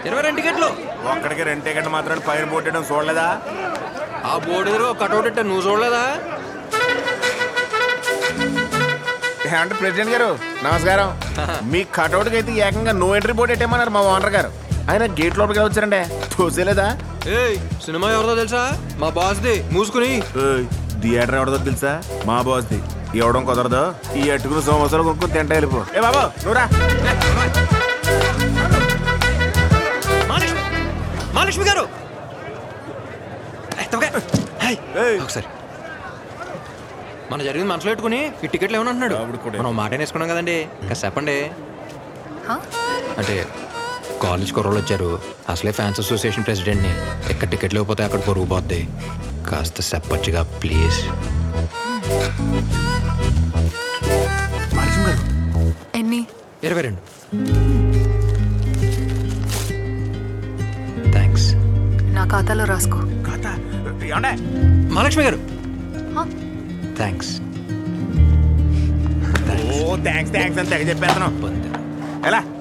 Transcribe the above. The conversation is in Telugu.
ఇరవై రెండు టికెట్లు ఒక్కడికి రెండు టికెట్ మాత్రం పైన పోట్టడం చూడలేదా ఆ బోర్డు ఎదురు కట్అవుట్ ఇట్టా నువ్వు చూడలేదా అంటే ప్రెసిడెంట్ గారు నమస్కారం మీ కటౌట్కి అయితే ఏకంగా నో ఎంట్రీ బోర్డు పెట్టేమన్నారు మా ఓనర్ గారు ఆయన గేట్ లోపలికి ఎలా వచ్చారంటే చూసేలేదా ఏయ్ సినిమా ఎవరిదో తెలుసా మా బాస్ది మూసుకుని ఏయ్, థియేటర్ ఎవడదో తెలుసా మా బాస్ది ఇవ్వడం కుదరదు ఈ అట్టుకుని సంవత్సరాలు కొనుక్కుని తింటా వెళ్ళిపో ఏ బాబు నువ్వురా మహాలక్ష్మి మహాలక్ష్మి గారు ఏయ్, తప్పకా. ఏయ్, ఏయ్. ఒకసారి మన జరిగింది మనసులో పెట్టుకుని ఈ టికెట్లు ఏమని అంటున్నాడు ఆవిడ కూడా. మనం మాట వేసుకున్నాం కదండి కాస్త చెప్పండి హా? అంటే కాలేజ్ కుర్రోళ్ళు వచ్చారు అసలే ఫ్యాన్స్ అసోసియేషన్ ప్రెసిడెంట్ని ఎక్కడ టికెట్లు లేకపోతే అక్కడ పొరుగు పోద్ది కాస్త చెప్పచ్చుగా ప్లీజ్ మహాలక్ష్మి గారు ఎన్ని ఇరవై రెండు థ్యాంక్స్ నా ఖాతాలో రాసుకో కథ ఏమండే మహాలక్ష్మి గారు హా? థ్యాంక్స్ ఓ థ్యాంక్స్ థ్యాంక్స్ అని తెగ చెప్పేస్తాను ఎలా